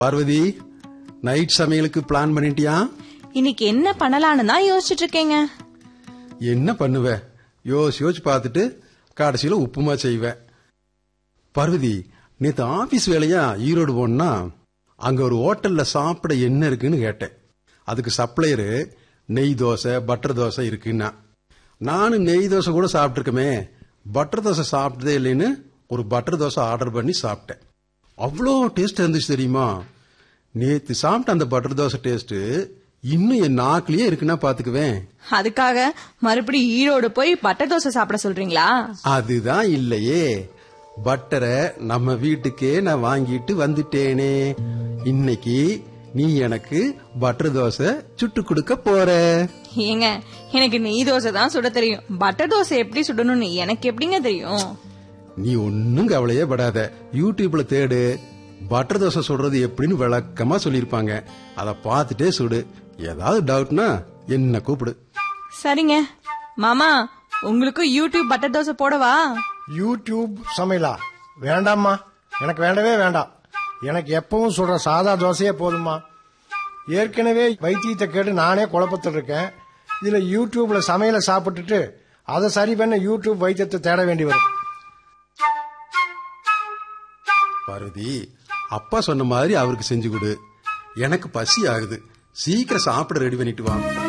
Parvati night சமையலுக்கு plan பண்ணிட்டியா இன்னைக்கு என்ன பண்ணலான்னு தான் யோசிச்சுட்டு இருக்கேங்க என்ன பண்ணுவ யோசி யோசிச்சு பார்த்துட்டு கடைசியில உப்புமா செய்வேன் பார்வதி நேத்து ஆபீஸ் வேலையா ஈரோடு போனா அங்க ஒரு ஹோட்டல்ல சாப்பிட என்ன இருக்குன்னு கேட்டேன் அதுக்கு சப்ளையரு நெய் தோசை பட்டர் தோசை இருக்குன்னா நானும் நெய் தோசை கூட சாப்பிட்டுருக்கமே பட்டர் தோசை சாப்பிட்டதே இல்லைன்னு ஒரு பட்டர் தோசை ஆர்டர் பண்ணி சாப்பிட்டேன் அவ்வளோ டேஸ்ட் இருந்துச்சு தெரியுமா நேத்து சாப்பிட்ட அந்த பட்டர் தோசை டேஸ்ட் இன்னும் என் நாக்கிலேயே இருக்குன்னா பாத்துக்குவேன் அதுக்காக மறுபடியும் ஈரோடு போய் பட்டர் தோசை சாப்பிட சொல்றீங்களா அதுதான் இல்லையே பட்டரை நம்ம வீட்டுக்கே நான் வாங்கிட்டு வந்துட்டேனே இன்னைக்கு நீ எனக்கு பட்டர் தோசை சுட்டு கொடுக்க போற ஏங்க எனக்கு நெய் தோசை தான் சுட தெரியும் பட்டர் தோசை எப்படி சுடணும்னு எனக்கு எப்படிங்க தெரியும் நீ ஒன்னும் கவலையே படாத யூடியூப்ல தேடு பட்டர் தோசை சுடுறது எப்படின்னு விளக்கமா சொல்லிருப்பாங்க அத பார்த்துட்டே சுடு ஏதாவது டவுட்னா என்ன கூப்பிடு சரிங்க மாமா உங்களுக்கும் யூடியூப் பட்டர் தோசை போடவா யூடியூப் சமையலா வேண்டாம்மா எனக்கு வேண்டவே வேண்டாம் எனக்கு எப்பவும் சொல்ற சாதா தோசையே போதுமா ஏற்கனவே வைத்தியத்தை கேட்டு நானே குழப்பத்தில் இருக்கேன் இதுல யூடியூப்ல சமையலை சாப்பிட்டுட்டு அதை சரி பண்ண யூடியூப் வைத்தியத்தை தேட வேண்டி வரும் பார்வதி அப்பா சொன்ன மாதிரி அவருக்கு செஞ்சு கொடு எனக்கு பசி ஆகுது சீக்கிரம் சாப்பிட ரெடி பண்ணிட்டு வா